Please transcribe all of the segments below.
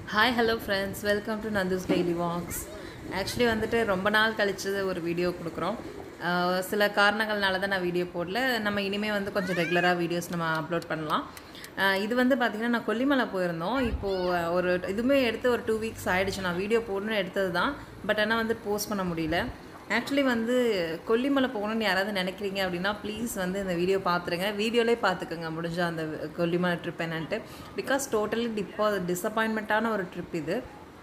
hi hello friends welcome to Nandu's daily vlogs actually வந்துட்டு ரொம்ப நாள் கழிச்சு ஒரு வீடியோ கொடுக்குறோம் ஆஹ் சில காரணங்கள்னால தான் நான் வீடியோ போடல நம்ம இனிமேல் வந்து கொஞ்சம் ரெகுலராக வீடியோஸ் நம்ம அப்லோட் பண்ணலாம் ஆஹ் இது வந்து பார்த்திங்கன்னா நான் கொல்லிமலை போயிருந்தோம் இப்போது ஒரு இதுவுமே எடுத்து ஒரு டூ வீக்ஸ் ஆயிடுச்சு நான் வீடியோ போடணும்னு எடுத்தது தான் பட் ஆனால் வந்து போஸ்ட் பண்ண முடியல ஆக்சுவலி வந்து கொல்லிமலை போகணும்னு யாராவது நினைக்கிறீங்க அப்படின்னா ப்ளீஸ் வந்து இந்த வீடியோ பார்த்துருங்க வீடியோலே பார்த்துக்கோங்க முடிஞ்ச அந்த கொல்லிமலை ட்ரிப் என்னன்ட்டு பிகாஸ் டோட்டலி டிப்போ டிசப்பாயின்மெண்ட்டான ஒரு ட்ரிப் இது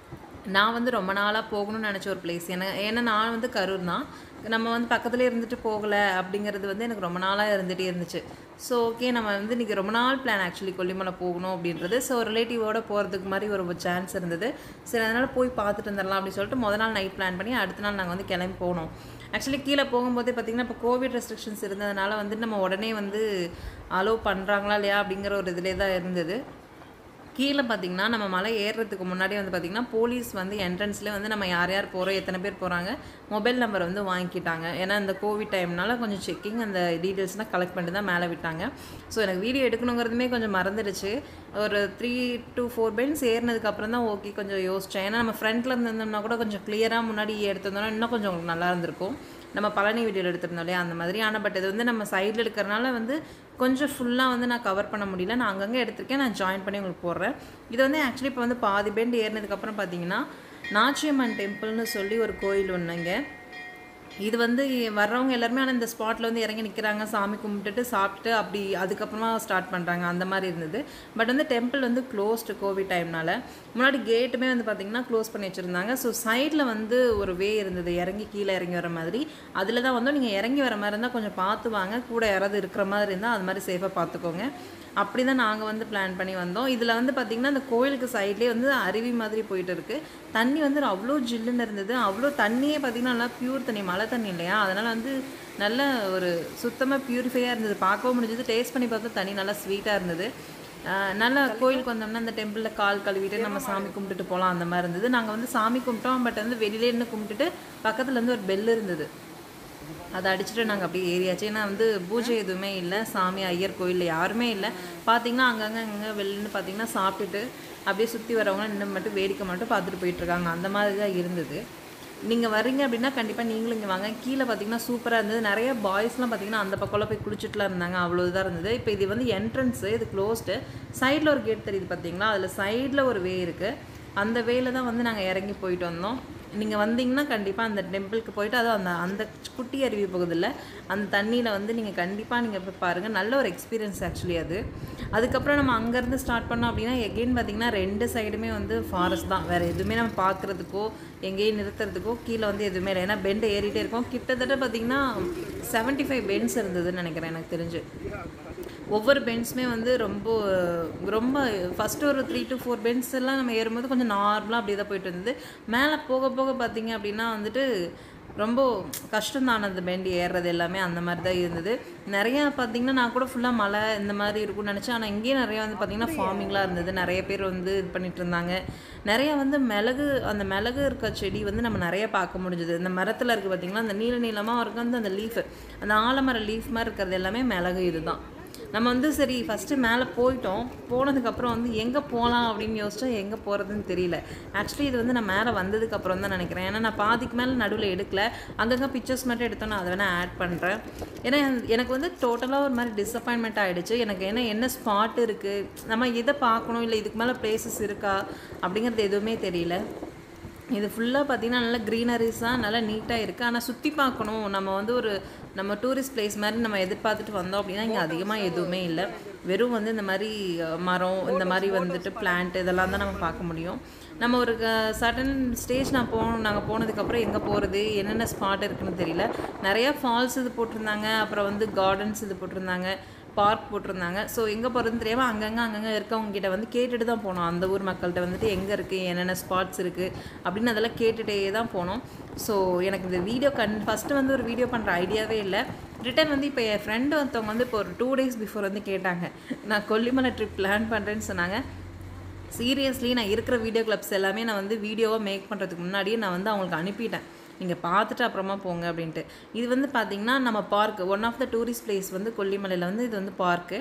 நான் வந்து ரொம்ப நாளாக போகணும்னு நினச்ச ஒரு பிளேஸ் ஏன்னா ஏன்னா நான் வந்து கரூர் தான் நம்ம வந்து பக்கத்துலேயே இருந்துட்டு போகலை அப்படிங்கிறது வந்து எனக்கு ரொம்ப நாளாக இருந்துகிட்டே இருந்துச்சு ஸோ ஓகே நம்ம வந்து இன்றைக்கி ரொம்ப நாள் பிளான் ஆக்சுவலி கொல்லிமலை போகணும் அப்படின்றது ஸோ ரிலேட்டிவோட போகிறதுக்கு மாதிரி ஒரு சான்ஸ் இருந்தது சரி அதனால் போய் பார்த்துட்டு வந்துடலாம் அப்படின்னு சொல்லிட்டு முத நாள் நைட் பிளான் பண்ணி அடுத்த நாள் நாங்கள் வந்து கிளம்பி போனோம் ஆக்சுவலி கீழே போகும்போதே பார்த்திங்கன்னா இப்போ கோவிட் ரெஸ்ட்ரிக்ஷன்ஸ் இருந்ததுனால வந்து நம்ம உடனே வந்து அலோவ் பண்ணுறாங்களா இல்லையா அப்படிங்கிற ஒரு இதிலே தான் இருந்தது கீழே பார்த்தீங்கன்னா நம்ம மலை ஏறுறதுக்கு முன்னாடி வந்து பார்த்திங்கன்னா போலீஸ் வந்து என்ட்ரன்ஸ்லேயே வந்து நம்ம யார் யார் போகிறோம் எத்தனை பேர் போகிறாங்க மொபைல் நம்பர் வந்து வாங்கிக்கிட்டாங்க ஏன்னா இந்த கோவிட் டைம்னால கொஞ்சம் செக்கிங் அந்த டீட்டெயில்ஸ்லாம் கலெக்ட் பண்ணி தான் மேலே விட்டாங்க ஸோ எனக்கு வீடியோ எடுக்கணுங்கிறதுமே கொஞ்சம் மறந்துடுச்சு ஒரு த்ரீ டு ஃபோர் பென்ஸ் ஏறினதுக்கப்புறம் தான் ஓகே கொஞ்சம் யோசித்தேன் ஏன்னா நம்ம ஃப்ரண்ட்டில் இருந்திருந்தோம்னா கூட கொஞ்சம் கிளியராக முன்னாடி எடுத்திருந்தோம்னா இன்னும் கொஞ்சம் உங்களுக்கு நல்லா இருந்திருக்கும் நம்ம பழனி வீடியோவில் எடுத்திருந்தோம் இல்லையா அந்த மாதிரி ஆனால் பட் இது வந்து நம்ம சைடில் எடுக்கிறனால வந்து கொஞ்சம் ஃபுல்லாக வந்து நான் கவர் பண்ண முடியல நான் அங்கங்கே எடுத்திருக்கேன் நான் ஜாயின் பண்ணி உங்களுக்கு போடுறேன் இது வந்து ஆக்சுவலி இப்போ வந்து பாதி பெண்ட் ஏறினதுக்கப்புறம் பார்த்தீங்கன்னா நாச்சியம்மன் டெம்பிள்னு சொல்லி ஒரு கோயில் ஒன்றுங்க இது வந்து வர்றவங்க எல்லாருமே ஆனால் இந்த ஸ்பாட்டில் வந்து இறங்கி நிற்கிறாங்க சாமி கும்பிட்டுட்டு சாப்பிட்டுட்டு அப்படி அதுக்கப்புறமா ஸ்டார்ட் பண்ணுறாங்க அந்த மாதிரி இருந்தது பட் வந்து டெம்பிள் வந்து க்ளோஸ்டு கோவிட் டைம்னால முன்னாடி கேட்டுமே வந்து பார்த்திங்கன்னா க்ளோஸ் பண்ணி வச்சுருந்தாங்க ஸோ சைடில் வந்து ஒரு வே இருந்தது இறங்கி கீழே இறங்கி வர மாதிரி அதில் தான் வந்து நீங்கள் இறங்கி வர மாதிரி இருந்தால் கொஞ்சம் பார்த்து வாங்க கூட யாராவது இருக்கிற மாதிரி இருந்தால் அது மாதிரி சேஃபாக பார்த்துக்கோங்க அப்படி தான் நாங்கள் வந்து பிளான் பண்ணி வந்தோம் இதில் வந்து பார்த்திங்கன்னா அந்த கோயிலுக்கு சைட்லேயே வந்து அருவி மாதிரி போயிட்டு இருக்குது தண்ணி வந்து அவ்வளோ ஜில்லுன்னு இருந்தது அவ்வளோ தண்ணியே பார்த்திங்கன்னா நல்லா பியூர் தண்ணி மழை தண்ணி இல்லையா அதனால் வந்து நல்ல ஒரு சுத்தமாக பியூரிஃபையாக இருந்தது பார்க்கவும் முடிஞ்சது டேஸ்ட் பண்ணி பார்த்தா தண்ணி நல்லா ஸ்வீட்டாக இருந்தது ஆஹ் நல்லா கோயிலுக்கு வந்தோம்னா அந்த டெம்பிளில் கால் கழுவிட்டு நம்ம சாமி கும்பிட்டுட்டு போகலாம் அந்த மாதிரி இருந்தது நாங்கள் வந்து சாமி கும்பிட்டோம் பட் வந்து வெளியிலே இருந்து கும்பிட்டுட்டு பக்கத்தில் இருந்து ஒரு பெல் இருந்தது அதை அடிச்சுட்டு நாங்கள் அப்படியே ஏறியாச்சு ஏன்னா வந்து பூஜை எதுவுமே இல்லை சாமி ஐயர் கோயிலில் யாருமே இல்லை பார்த்தீங்கன்னா அங்கங்கே அங்கே வெளிலன்னு பார்த்தீங்கன்னா சாப்பிட்டுட்டு அப்படியே சுற்றி வரவங்க இன்னும் மட்டும் வேடிக்கை மட்டும் பார்த்துட்டு போயிட்டுருக்காங்க அந்த மாதிரி தான் இருந்தது நீங்கள் வரீங்க அப்படின்னா கண்டிப்பாக நீங்களும் இங்கே வாங்க கீழே பார்த்தீங்கன்னா சூப்பராக இருந்தது நிறைய பாய்ஸ்லாம் பார்த்தீங்கன்னா அந்த பக்கம்லாம் போய் குளிச்சுட்டுலாம் இருந்தாங்க அவ்வளோ இதாக இருந்தது இப்போ இது வந்து என்ட்ரன்ஸு இது க்ளோஸ்டு சைடில் ஒரு கேட் தெரியுது பார்த்தீங்களா அதில் சைடில் ஒரு வே இருக்குது அந்த வேல தான் வந்து நாங்கள் இறங்கி போயிட்டு வந்தோம் நீங்கள் வந்தீங்கன்னா கண்டிப்பாக அந்த டெம்பிளுக்கு போயிட்டு அதுவும் அந்த அந்த குட்டி அருவி போகுதில்ல அந்த தண்ணியில் வந்து நீங்கள் கண்டிப்பாக நீங்கள் போய் பாருங்கள் நல்ல ஒரு எக்ஸ்பீரியன்ஸ் ஆக்சுவலி அது அதுக்கப்புறம் நம்ம அங்கேருந்து ஸ்டார்ட் பண்ணோம் அப்படின்னா எகெயின் பார்த்தீங்கன்னா ரெண்டு சைடுமே வந்து ஃபாரஸ்ட் தான் வேறு எதுவுமே நம்ம பார்க்குறதுக்கோ எங்கேயும் நிறுத்துறதுக்கோ கீழே வந்து எதுவுமே இல்லை ஏன்னா பெண்டு ஏறிட்டே இருக்கும் கிட்டத்தட்ட பார்த்தீங்கன்னா செவன்ட்டி ஃபைவ் பென்ஸ் இருந்ததுன்னு நினைக்கிறேன் எனக்கு தெரிஞ்சு ஒவ்வொரு பென்ஸுமே வந்து ரொம்ப ரொம்ப ஃபஸ்ட்டு ஒரு த்ரீ டு ஃபோர் பென்ஸ் எல்லாம் நம்ம ஏறும்போது கொஞ்சம் நார்மலாக அப்படியே தான் போயிட்டு இருந்தது மேலே போக போக பார்த்தீங்க அப்படின்னா வந்துட்டு ரொம்ப கஷ்டம்தான் அந்த பெண்ட் ஏறுறது எல்லாமே அந்த மாதிரி தான் இருந்தது நிறையா பார்த்தீங்கன்னா நான் கூட ஃபுல்லாக மழை இந்த மாதிரி இருக்கும்னு நினச்சேன் ஆனால் இங்கேயும் நிறையா வந்து பார்த்திங்கன்னா ஃபார்மிங்லாம் இருந்தது நிறைய பேர் வந்து இது பண்ணிட்டு இருந்தாங்க நிறையா வந்து மிளகு அந்த மிளகு இருக்க செடி வந்து நம்ம நிறைய பார்க்க முடிஞ்சது இந்த மரத்தில் இருக்குது பார்த்திங்களா அந்த நீல நீளமாக இருக்க வந்து அந்த லீஃப் அந்த ஆலமர லீஃப் மாதிரி இருக்கிறது எல்லாமே மிளகு இதுதான் நம்ம வந்து சரி ஃபஸ்ட்டு மேலே போயிட்டோம் போனதுக்கப்புறம் வந்து எங்கே போகலாம் அப்படின்னு யோசிச்சா எங்கே போகிறதுன்னு தெரியல ஆக்சுவலி இது வந்து நான் மேலே வந்ததுக்கப்புறம் தான் நினைக்கிறேன் ஏன்னா நான் பாதிக்கு மேலே நடுவில் எடுக்கல அங்கங்கே பிக்சர்ஸ் மட்டும் எடுத்தோம் நான் அதை வேணால் ஆட் பண்ணுறேன் ஏன்னா எனக்கு வந்து டோட்டலாக ஒரு மாதிரி டிசப்பாயின்மெண்ட் ஆகிடுச்சு எனக்கு ஏன்னா என்ன ஸ்பாட் இருக்குது நம்ம எதை பார்க்கணும் இல்லை இதுக்கு மேலே பிளேசஸ் இருக்கா அப்படிங்கிறது எதுவுமே தெரியல இது ஃபுல்லாக பார்த்தீங்கன்னா நல்லா க்ரீனரிஸாக நல்லா நீட்டாக இருக்குது ஆனால் சுற்றி பார்க்கணும் நம்ம வந்து ஒரு நம்ம டூரிஸ்ட் பிளேஸ் மாதிரி நம்ம எதிர்பார்த்துட்டு வந்தோம் அப்படின்னா இங்கே அதிகமாக எதுவுமே இல்லை வெறும் வந்து இந்த மாதிரி அஹ், மரம் இந்த மாதிரி வந்துட்டு பிளான்ட் இதெல்லாம் தான் நம்ம பார்க்க முடியும் நம்ம ஒரு சடன் ஸ்டேஜ் நான் போனோம் நாங்கள் போனதுக்கப்புறம் எங்கே போகிறது என்னென்ன ஸ்பாட் இருக்குன்னு தெரியல நிறையா ஃபால்ஸ் இது போட்டிருந்தாங்க அப்புறம் வந்து கார்டன்ஸ் இது போட்டிருந்தாங்க பார்க் போட்டிருந்தாங்க ஸோ எங்கே போகிறதுன்னு தெரியாமல் அங்கங்கே அங்கங்கே இருக்கவங்க கிட்ட வந்து கேட்டுட்டு தான் போனோம் அந்த ஊர் மக்கள்கிட்ட வந்துட்டு எங்கே இருக்குது என்னென்ன ஸ்பாட்ஸ் இருக்குது அப்படின்னு அதெல்லாம் கேட்டுகிட்டே தான் போனோம் ஸோ எனக்கு இந்த வீடியோ கண் ஃபஸ்ட்டு வந்து ஒரு வீடியோ பண்ணுற ஐடியாவே இல்லை ரிட்டன் வந்து இப்போ என் ஃப்ரெண்டு ஒருத்தவங்க வந்து இப்போ ஒரு டூ டேஸ் பிஃபோர் வந்து கேட்டாங்க நான் கொல்லிமலை ட்ரிப் பிளான் பண்ணுறேன்னு சொன்னாங்க சீரியஸ்லி நான் இருக்கிற வீடியோ கிளப்ஸ் எல்லாமே நான் வந்து வீடியோவாக மேக் பண்ணுறதுக்கு முன்னாடியே நான் வந்து அவங்களுக்கு அனுப்பிட்டேன் நீங்கள் பார்த்துட்டு அப்புறமா போங்க அப்படின்ட்டு இது வந்து பார்த்திங்கன்னா நம்ம park one of the tourist place வந்து கொல்லிமலையில் வந்து இது வந்து பார்க்கு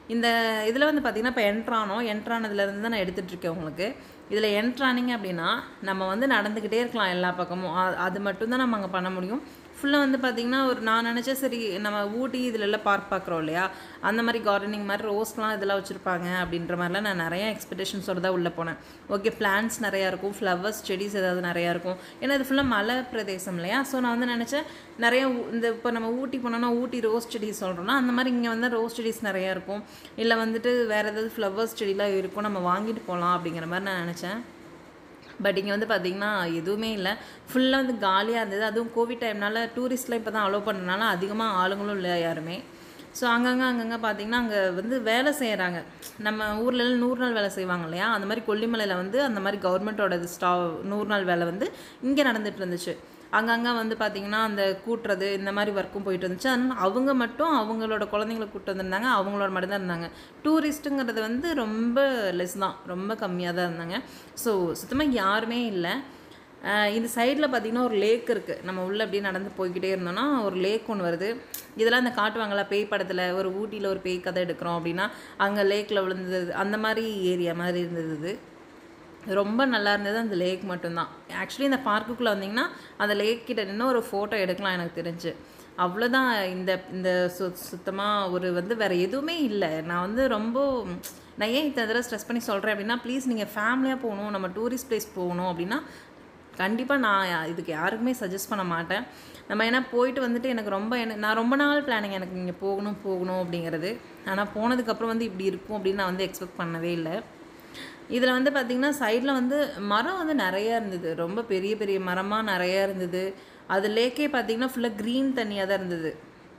இந்த இதில் வந்து பார்த்திங்கன்னா இப்போ என்ட்ரானோ என்ட்ரானதுலேருந்து தான் நான் எடுத்துகிட்டு இருக்கேன் உங்களுக்கு இதில் என்ட்ரானிங்க அப்படின்னா நம்ம வந்து நடந்துக்கிட்டே இருக்கலாம் எல்லா பக்கமும் அ- அது மட்டும்தான் நம்ம அங்கே பண்ண முடியும் ஃபுல்லாக வந்து பார்த்திங்கன்னா ஒரு நான் நினச்சேன் சரி நம்ம ஊட்டி இதில் எல்லாம் பார்க் பார்க்குறோம் இல்லையா அந்த மாதிரி கார்டனிங் மாதிரி ரோஸ்லாம் இதெல்லாம் வச்சுருப்பாங்க அப்படின்ற மாதிரிலாம் நான் நிறைய எக்ஸ்பெக்டேஷன்ஸோட தான் உள்ளே போனேன் ஓகே பிளான்ட்ஸ் நிறையா இருக்கும் ஃப்ளவர்ஸ் செடிஸ் ஏதாவது நிறையா இருக்கும் ஏன்னா இது ஃபுல்லாக மலை பிரதேசம் இல்லையா ஸோ நான் வந்து நினச்சேன் நிறைய ஊ- இந்த இப்போ நம்ம ஊட்டி போனோம்னா ஊட்டி ரோஸ் செடிஸ் சொல்கிறோம்னா அந்த மாதிரி இங்கே வந்து ரோஸ் செடிஸ் நிறையா இருக்கும் இல்லை வந்துட்டு வேறு ஏதாவது ஃப்ளவர்ஸ் செடிலாம் இருக்கும் நம்ம வாங்கிட்டு போகலாம் அப்படிங்கிற மாதிரி நான் நினச்சேன் பட் இங்கே வந்து பார்த்தீங்கன்னா எதுவுமே இல்லை ஃபுல்லாக வந்து காலியாக இருந்தது அதுவும் கோவிட் டைம்னால டூரிஸ்ட்லாம் இப்போ தான் அலோவ் பண்ணனால அதிகமாக ஆளுங்களும் இல்லை யாருமே ஸோ அங்கங்கே அங்கங்கே பார்த்தீங்கன்னா அங்கே வந்து வேலை செய்கிறாங்க நம்ம ஊர்ல எல்லாம் நூறு நாள் வேலை செய்வாங்க இல்லையா அந்த மாதிரி கொல்லிமலையில் வந்து அந்த மாதிரி கவர்மெண்ட்டோட ஸ்டா நூறு நாள் வேலை வந்து இங்கே நடந்துட்டு இருந்துச்சு அங்கங்கே வந்து பார்த்திங்கன்னா அந்த கூட்டுறது இந்த மாதிரி ஒர்க்கும் போயிட்டு இருந்துச்சு அதனால் அவங்க மட்டும் அவங்களோட குழந்தைங்களை கூட்டு வந்திருந்தாங்க அவங்களோட மட்டும் தான் இருந்தாங்க டூரிஸ்ட்டுங்கிறது வந்து ரொம்ப லெஸ் தான் ரொம்ப கம்மியாக தான் இருந்தாங்க ஸோ சுத்தமாக யாருமே இல்லை ஆஹ் இந்த சைடில் பார்த்தீங்கன்னா ஒரு லேக் இருக்குது நம்ம உள்ளே அப்படியே நடந்து போய்கிட்டே இருந்தோம்னா ஒரு லேக் ஒன்று வருது இதெல்லாம் இந்த காட்டுவாங்களா பேய் படத்தில் ஒரு ஊட்டியில் ஒரு பேய் கதை எடுக்கிறோம் அப்படின்னா அங்கே லேக்கில் விழுந்தது அந்த மாதிரி ஏரியா மாதிரி இருந்தது இது ரொம்ப நல்லா இருந்தது அந்த லேக் மட்டும்தான் ஆக்சுவலி இந்த பார்க்குக்குள்ளே வந்தீங்கன்னா அந்த லேக் கிட்ட நின்று ஒரு ஃபோட்டோ எடுக்கலாம் எனக்கு தெரிஞ்சு அவ்வளோதான் இந்த இந்த சு சுத்தமாக ஒரு வந்து வேறு எதுவுமே இல்லை நான் வந்து ரொம்ப நான் ஏன் இத்தனை தடவை ஸ்ட்ரெஸ் பண்ணி சொல்கிறேன் அப்படின்னா ப்ளீஸ் நீங்கள் ஃபேமிலியாக போகணும் நம்ம டூரிஸ்ட் பிளேஸ் போகணும் அப்படின்னா கண்டிப்பாக நான் யா- இதுக்கு யாருக்குமே சஜஸ்ட் பண்ண மாட்டேன் நம்ம ஏன்னா போயிட்டு வந்துட்டு எனக்கு ரொம்ப எனக்கு நான் ரொம்ப நாள் பிளானிங் எனக்கு இங்கே போகணும் போகணும் அப்படிங்கிறது ஆனால் போனதுக்கப்புறம் வந்து இப்படி இருக்கும் அப்படின்னு நான் வந்து எக்ஸ்பெக்ட் பண்ணவே இல்லை இதில் வந்து பார்த்திங்கன்னா சைடில் வந்து மரம் வந்து நிறையா இருந்தது ரொம்ப பெரிய பெரிய மரமாக நிறையா இருந்தது அது லேக்கே பார்த்திங்கன்னா ஃபுல்லாக க்ரீன் தண்ணியாக தான் இருந்தது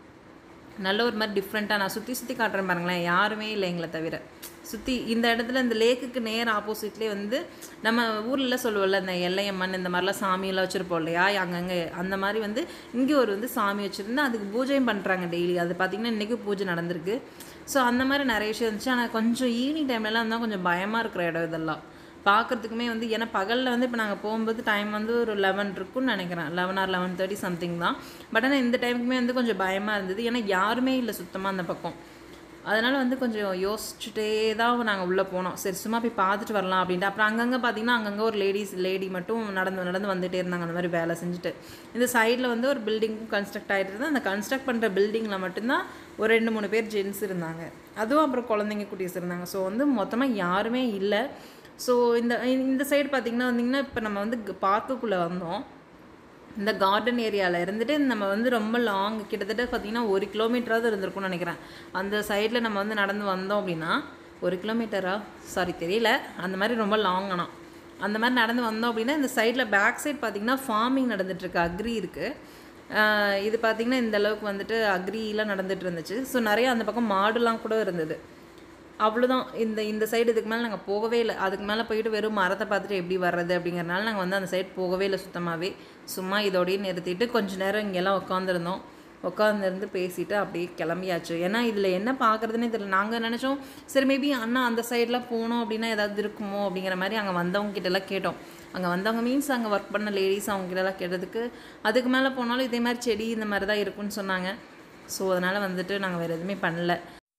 நல்ல ஒரு மாதிரி டிஃப்ரெண்ட்டாக நான் சுற்றி சுற்றி காட்டுறேன் பாருங்களேன் யாருமே இல்லை எங்களை தவிர சுற்றி இந்த இடத்துல இந்த லேக்குக்கு நேர் ஆப்போசிட்லேயே வந்து நம்ம ஊர்லலாம் சொல்லுவோம்ல இந்த எல்லையம்மன் இந்த மாதிரிலாம் சாமியெல்லாம் வச்சுருப்போம் இல்லையா அங்கங்கே அந்த மாதிரி வந்து இங்கே ஒரு வந்து சாமி வச்சுருந்து அதுக்கு பூஜையும் பண்ணுறாங்க டெய்லி அது பார்த்திங்கன்னா இன்றைக்கி பூஜை நடந்திருக்கு ஸோ அந்த மாதிரி நிறைய விஷயம் இருந்துச்சு ஆனால் கொஞ்சம் ஈவினிங் டைம்லலாம் இருந்தால் கொஞ்சம் பயமாக இருக்கிற இடம் இதெல்லாம் பார்க்குறதுக்குமே வந்து ஏன்னா பகலில் வந்து இப்போ நாங்கள் போகும்போது டைம் வந்து ஒரு லெவன் இருக்கும்னு நினைக்கிறேன் eleven or eleven thirty something தான் பட் ஆனால் இந்த டைமுக்குமே வந்து கொஞ்சம் பயமாக இருந்தது ஏன்னா யாருமே இல்லை சுத்தமாக அந்த பக்கம் அதனால் வந்து கொஞ்சம் யோசிச்சுட்டே தான் நாங்கள் உள்ளே போனோம் சரி சும்மா போய் பார்த்துட்டு வரலாம் அப்படின்ட்டு அப்புறம் அங்கங்கே பார்த்தீங்கன்னா அங்கங்கே ஒரு லேடிஸ் லேடி மட்டும் நடந்து நடந்து வந்துட்டே இருந்தாங்க அந்த மாதிரி வேலை செஞ்சுட்டு இந்த சைடில் வந்து ஒரு பில்டிங்கும் கன்ஸ்ட்ரக்ட் ஆகிட்டு இருந்தது அந்த கன்ஸ்ட்ரக்ட் பண்ணுற பில்டிங்கில் மட்டும்தான் ஒரு ரெண்டு மூணு பேர் ஜென்ஸ் இருந்தாங்க அதுவும் அப்புறம் குழந்தைங்க குட்டீஸ் இருந்தாங்க ஸோ வந்து மொத்தமாக யாருமே இல்லை ஸோ இந்த இந்த சைடு பார்த்திங்கன்னா வந்திங்கன்னா இப்போ நம்ம வந்து பார்க்குக்குள்ளே வந்தோம் இந்த கார்டன் ஏரியாவில் இருந்துட்டு நம்ம வந்து ரொம்ப லாங் கிட்டத்தட்ட பார்த்திங்கன்னா ஒரு கிலோமீட்டராவது இருந்திருக்கும்னு நினைக்கிறேன் அந்த சைடில் நம்ம வந்து நடந்து வந்தோம் அப்படின்னா ஒரு கிலோமீட்டரா சாரி தெரியல அந்த மாதிரி ரொம்ப லாங் ஆனால் அந்த மாதிரி நடந்து வந்தோம் அப்படின்னா இந்த சைடில் பேக் சைடு பார்த்திங்கன்னா ஃபார்மிங் நடந்துட்டுருக்கு அக்ரி இருக்குது இது பார்த்திங்கன்னா இந்த அளவுக்கு வந்துட்டு அக்ரிலாம் நடந்துட்டு இருந்துச்சு ஸோ நிறைய அந்த பக்கம் மாடுலாம் கூட இருந்தது அவ்வளோதான் இந்த இந்த சைடு இதுக்கு மேலே நாங்கள் போகவே இல்லை அதுக்கு மேலே போயிட்டு வெறும் மரத்தை பார்த்துட்டு எப்படி வர்றது அப்படிங்கறனால நாங்கள் வந்து அந்த சைடு போகவே இல்லை சுத்தமாகவே சும்மா இதோடயே நிறுத்திட்டு கொஞ்ச நேரம் இங்கெல்லாம் உட்காந்துருந்தோம் உட்காந்துருந்து பேசிட்டு அப்படியே கிளம்பியாச்சு ஏன்னா இதில் என்ன பார்க்குறதுனே தெரியல நாங்கள் நினச்சோம் சரி மேபி அண்ணா அந்த சைடெலாம் போனோம் அப்படின்னா ஏதாவது இருக்குமோ அப்படிங்கிற மாதிரி அங்கே வந்தவங்க கிட்டலாம் கேட்டோம் அங்கே வந்தவங்க மீன்ஸ் அங்கே ஒர்க் பண்ண லேடிஸ் அவங்க கிட்டலாம் கேட்டதுக்கு அதுக்கு மேலே போனாலும் இதே மாதிரி செடி இந்த மாதிரி தான் இருக்கும்னு சொன்னாங்க ஸோ அதனால் வந்துட்டு நாங்கள் வேறு எதுவுமே பண்ணல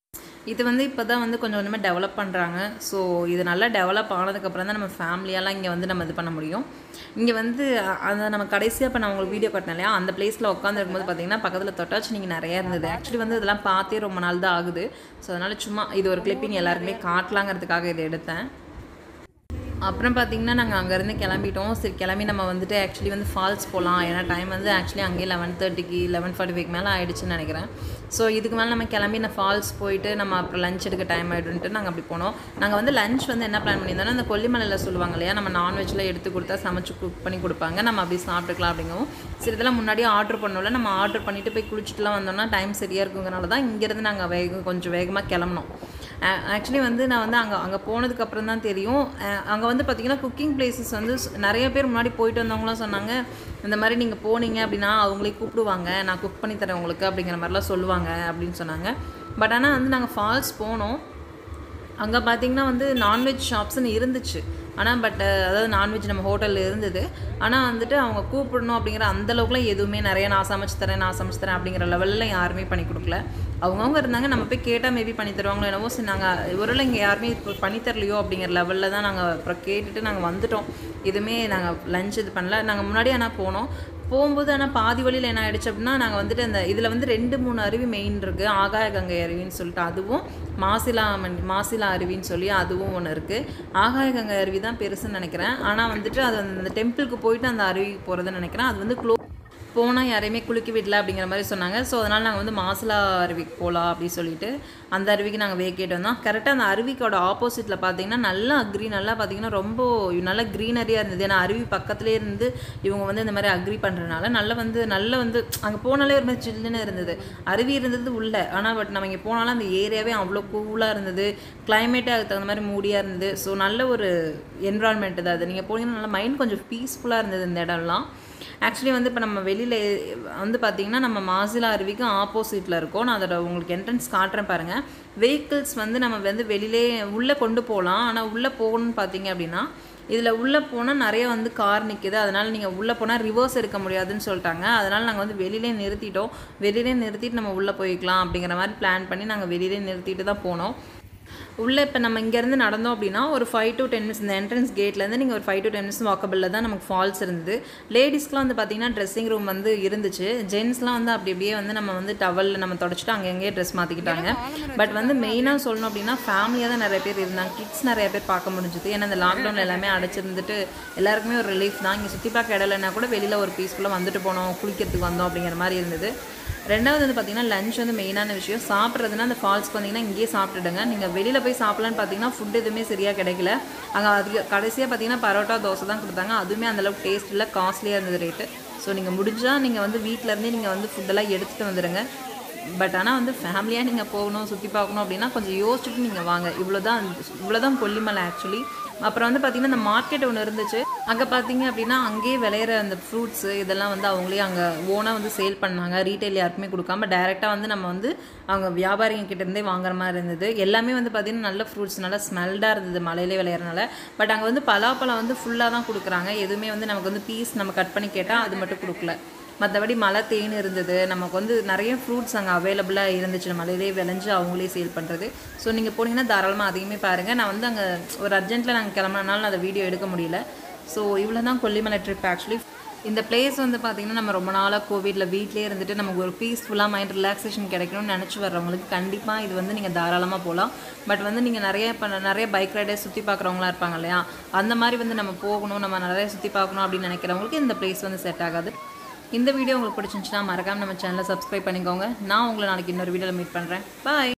இது வந்து இப்போ தான் வந்து கொஞ்சம் கொஞ்சமாக டெவலப் பண்ணுறாங்க ஸோ இது நல்லா டெவலப் ஆனதுக்கப்புறம் தான் நம்ம ஃபேமிலியெல்லாம் இங்கே வந்து நம்ம இது பண்ண முடியும் இங்கே வந்து அ- அந்த நம்ம கடைசியாக இப்போ நான் உங்களுக்கு வீடியோ காட்டினேன் இல்லையா அந்த பிளேஸில் உட்காந்துருக்கும்போது பார்த்தீங்கன்னா பக்கத்தில் தொட்டாச்சு நீங்கள் நிறையா இருந்தது ஆக்சுவலி வந்து இதெல்லாம் பார்த்தே ரொம்ப நாள் தான் ஆகுது ஸோ அதனால் சும்மா இது ஒரு கிளிப்பிங் எல்லாருக்குமே காட்டலாங்கிறதுக்காக இதை எடுத்தேன் அப்புறம் பார்த்தீங்கன்னா நாங்கள் அங்கேருந்து கிளம்பிட்டோம் சரி கிளம்பி நம்ம வந்துட்டு ஆக்சுவலி வந்து ஃபால்ஸ் போகலாம் ஏன்னா டைம் வந்து ஆக்சுவலி அங்கேயே லெவன் தேர்ட்டிக்கு லெவன் ஃபார்ட்டி ஃபைவ் மேலே ஆயிடுச்சுன்னு நினைக்கிறேன் ஸோ இதுக்கு மேலே நம்ம கிளம்பி நான் ஃபால்ஸ் போயிட்டு நம்ம அப்புறம் லஞ்ச் எடுக்க டைம் ஆகிடுன்ட்டு நாங்கள் அப்படி போனோம் நாங்கள் வந்து லஞ்ச் வந்து என்ன பிளான் பண்ணியிருந்தோம்னா அந்த கொல்லிமலையில் சொல்லுவாங்க இல்லையா நம்ம நான்வெஜ்ல எடுத்து கொடுத்தா சமைச்சு குக் பண்ணி கொடுப்பாங்க நம்ம அப்படி சாப்பிட்டுக்கலாம் அப்படிங்கவும் சரி இதெல்லாம் முன்னாடியே ஆர்டர் பண்ணோம்ல நம்ம ஆர்டர் பண்ணிட்டு போய் குளிச்சுட்டுலாம் வந்தோம்னா டைம் சரியாக இருக்குங்கிறனால தான் இங்கேருந்து நாங்கள் வேக கொஞ்சம் வேகமாக கிளம்புனோம் ஆக்சுவலி வந்து நான் வந்து அங்கே அங்கே போனதுக்கப்புறம் தான் தெரியும் அங்கே வந்து பார்த்திங்கன்னா குக்கிங் பிளேசஸ் வந்து ஸ்- நிறைய பேர் முன்னாடி போயிட்டு வந்தவங்களாம் சொன்னாங்க இந்த மாதிரி நீங்கள் போனீங்க அப்படின்னா அவங்களே கூப்பிடுவாங்க நான் குக் பண்ணி தரேன் உங்களுக்கு அப்படிங்கிற மாதிரிலாம் சொல்லுவாங்க அப்படின்னு சொன்னாங்க பட் ஆனால் வந்து நாங்கள் ஃபால்ஸ் போனோம் அங்கே பார்த்தீங்கன்னா வந்து நான்வெஜ் ஷாப்ஸ்னு இருந்துச்சு ஆனால் பட் அதாவது நான்வெஜ் நம்ம ஹோட்டலில் இருந்தது ஆனால் வந்துட்டு அவங்க கூப்பிடணும் அப்படிங்கிற அந்த அளவுக்குலாம் எதுவுமே நிறைய நான் சமைச்சு தரேன் நான் சமைச்சு தரேன் அப்படிங்கிற லெவலில் யாருமே பண்ணி கொடுக்கல அவங்கவுங்க இருந்தாங்க நம்ம போய் கேட்டால் மேபி பண்ணி தருவாங்களோ என்னவோ சரி நாங்கள் ஒருவேளை இங்கே யாருமே இப்போ பண்ணி தரலையோ அப்படிங்கிற லெவலில் தான் நாங்கள் அப்புறம் கேட்டுட்டு நாங்கள் வந்துட்டோம் எதுவுமே நாங்கள் லஞ்ச் இது பண்ணல நாங்கள் முன்னாடி ஆனால் போனோம் போகும்போது ஆனால் பாதி வழியில் என்ன ஆயிடுச்சு அப்படின்னா நாங்கள் வந்துட்டு அந்த இதில் வந்து ரெண்டு மூணு அருவி மெயின் இருக்குது ஆகாய கங்கை அருவின்னு சொல்லிட்டு அதுவும் மாசிலா மண்- மாசிலா அருவின்னு சொல்லி அதுவும் ஒன்று இருக்குது ஆகாய கங்கை அருவி தான் பெருசுன்னு நினைக்கிறேன் ஆனால் வந்துட்டு அது அந்த டெம்பிளுக்கு போயிட்டு அந்த அருவிக்கு போகிறதுன்னு நினைக்கிறேன் அது வந்து க்ளோ போனால் யாரையுமே குளிக்க விடல அப்படிங்கிற மாதிரி சொன்னாங்க ஸோ அதனால் நாங்கள் வந்து மாசிலா அருவிக்கு போகலாம் அப்படின்னு சொல்லிட்டு அந்த அருவிக்கு நாங்கள் வேக்கேட் வந்தோம் கரெக்டாக அந்த அருவிக்கோட ஆப்போசிட்டில் பார்த்தீங்கன்னா நல்லா அக்ரி நல்லா பார்த்தீங்கன்னா ரொம்ப நல்ல க்ரீனரியாக இருந்தது ஏன்னா அருவி பக்கத்துலேயே இருந்து இவங்க வந்து இந்த மாதிரி அக்ரி பண்ணுறதுனால நல்ல வந்து நல்ல வந்து அங்கே போனாலே ஒரு மாதிரி சில்லுன்னு இருந்தது அருவி இருந்தது உள்ள ஆனால் பட் நம்ம இங்கே போனாலும் அந்த ஏரியாவே அவ்வளோ கூலாக இருந்தது கிளைமேட்டே அதுக்கு தகுந்த மாதிரி மூடியாக இருந்தது ஸோ நல்ல ஒரு என்விரான்மெண்ட் தான் அது நீங்கள் போனீங்கன்னா நல்லா மைண்ட் கொஞ்சம் பீஸ்ஃபுல்லாக இருந்தது இந்த இடம்லாம் ஆக்சுவலி வந்து இப்போ நம்ம வெளியில் வந்து பார்த்தீங்கன்னா நம்ம மாசிலா அருவிக்கு ஆப்போசிட்டில் இருக்கோம் நான் அதோட உங்களுக்கு என்ட்ரன்ஸ் காட்டுறேன் பாருங்கள் வெஹிக்கிள்ஸ் வந்து நம்ம வந்து வெளியிலே உள்ளே கொண்டு போகலாம் ஆனால் உள்ளே போகணும்னு பார்த்தீங்க அப்படின்னா இதில் உள்ளே போனால் நிறைய வந்து கார் நிற்குது அதனால் நீங்கள் உள்ளே போனால் ரிவர்ஸ் எடுக்க முடியாதுன்னு சொல்லிட்டாங்க அதனால் நாங்கள் வந்து வெளியிலே நிறுத்திட்டோம் வெளியிலே நிறுத்திட்டு நம்ம உள்ளே போய்க்கலாம் அப்படிங்கிற மாதிரி பிளான் பண்ணி நாங்கள் வெளியிலே நிறுத்திட்டு தான் போனோம் உள்ளே இப்போ நம்ம இங்கேருந்து நடந்தோம் அப்படின்னா ஒரு ஃபைவ் டு டென் மினிட்ஸ் இந்த என்ட்ரன்ஸ் கேட்லேருந்து நீங்கள் ஒரு ஃபைவ் டு டென் மினிட்ஸ் வாக்கபிளில் தான் நமக்கு ஃபால்ஸ் இருந்தது லேடிஸ்க்குலாம் வந்து பார்த்தீங்கன்னா ட்ரெஸ்ஸிங் ரூம் வந்து இருந்துச்சு ஜென்ஸ்லாம் வந்து அப்படி அப்படியே வந்து நம்ம வந்து டவலில் நம்ம தொடச்சிட்டு அங்கே எங்கேயே ட்ரெஸ் மாற்றிக்கிட்டாங்க பட் வந்து மெயினாக சொல்லணும் அப்படின்னா ஃபேமிலியாக தான் நிறைய பேர் இருந்தாங்க கிட்ஸ் நிறைய பேர் பார்க்க முடிஞ்சுது ஏன்னா இந்த லாக்டவுனில் எல்லாமே அடைச்சிருந்துட்டு எல்லாருக்குமே ஒரு ரிலீஃப் தான் இங்கே சுற்றி பார்க்க இடம்னா கூட வெளியில் ஒரு பீஸ்ஃபுல்லாக வந்துட்டு போனோம் குளிக்கிறதுக்கு வந்தோம் அப்படிங்கிற மாதிரி இருந்தது ரெண்டாவது வந்து பார்த்தீங்கன்னா லஞ்ச் வந்து மெயினான விஷயம் சாப்பிட்றதுனா அந்த ஃபால்ஸ்க்கு வந்தீங்கன்னா இங்கேயே சாப்பிட்டுடுங்க நீங்கள் வெளியில் போய் சாப்பிட்லான்னு பார்த்தீங்கன்னா ஃபுட் எதுவுமே சரியாக கிடைக்கல அங்கே அதுக்கு கடைசியாக பார்த்தீங்கன்னா பரோட்டா தோசை தான் கொடுத்தாங்க அதுவுமே அந்தளவுக்கு டேஸ்ட் இல்லை காஸ்ட்லியாக இருந்தது ரேட்டு ஸோ நீங்கள் முடிஞ்சால் நீங்கள் வந்து வீட்ல இருந்தே நீங்கள் வந்து ஃபுட்டெல்லாம் எடுத்துகிட்டு வந்துடுங்க பட் ஆனால் வந்து ஃபேமிலியாக நீங்கள் போகணும் சுற்றி பார்க்கணும் அப்படின்னா கொஞ்சம் யோசிச்சுட்டு நீங்கள் வாங்க இவ்வளோதான் இவ்வளோதான் கொல்லிமலை ஆக்சுவலி அப்புறம் வந்து பார்த்திங்கன்னா இந்த மார்க்கெட் ஒன்று இருந்துச்சு அங்கே பார்த்தீங்க அப்படின்னா அங்கேயே விளையிற அந்த ஃப்ரூட்ஸு இதெல்லாம் வந்து அவங்களே அங்கே ஓனாக வந்து சேல் பண்ணாங்க ரீட்டைல் யாருக்குமே கொடுக்காம டைரெக்டாக வந்து நம்ம வந்து அவங்க வியாபாரிங்க கிட்ட இருந்தே வாங்குற மாதிரி இருந்தது எல்லாமே வந்து பார்த்திங்கன்னா நல்ல ஃப்ரூட்ஸ் நல்லா ஸ்மெல்டாக இருந்தது மலையிலே விளையிறனால பட் அங்கே வந்து பலாப்பழம் வந்து ஃபுல்லாக தான் கொடுக்குறாங்க எதுவுமே வந்து நமக்கு வந்து பீஸ் நம்ம கட் பண்ணி கேட்டால் அது மட்டும் கொடுக்கல மற்றபடி மலை தேன் இருந்தது நமக்கு வந்து நிறைய ஃப்ரூட்ஸ் அங்கே அவைலபிளாக இருந்துச்சு மலையிலே விளைஞ்சு அவங்களே சேல் பண்ணுறது ஸோ நீங்கள் போனீங்கன்னா தாராளமாக அதையுமே பாருங்கள் நான் வந்து அங்கே ஒரு அர்ஜென்ட்டில் நாங்கள் கிளம்புனால நான் அதை வீடியோ எடுக்க முடியல ஸோ இவ்வளோ தான் கொல்லிமலை ட்ரிப் ஆக்சுவலி இந்த பிளேஸ் வந்து பார்த்திங்கன்னா நம்ம ரொம்ப நாளாக கோவிடில் வீட்டிலே இருந்துட்டு நமக்கு ஒரு பீஸ்ஃபுல்லாக மைண்ட் ரிலாக்ஸேஷன் கிடைக்கணும்னு நினச்சி வர்றவங்களுக்கு கண்டிப்பாக இது வந்து நீங்கள் தாராளமாக போகலாம் பட் வந்து நீங்கள் நிறைய இப்போ நிறைய பைக் ரைடர் சுற்றி பார்க்குறவங்களாம் இருப்பாங்க இல்லையா அந்த மாதிரி வந்து நம்ம போகணும் நம்ம நிறைய சுற்றி பார்க்கணும் அப்படின்னு நினைக்கிறவங்களுக்கு இந்த பிளேஸ் வந்து செட் ஆகாது இந்த வீடியோ உங்களுக்கு பிடிச்சிருந்துச்சுன்னா மறக்காம நம்ம சேனலை சப்ஸ்கிரைப் பண்ணிக்கோங்க நான் உங்களை நாளைக்கு இன்னொரு வீடியோவில் மீட் பண்ணுறேன் பாய்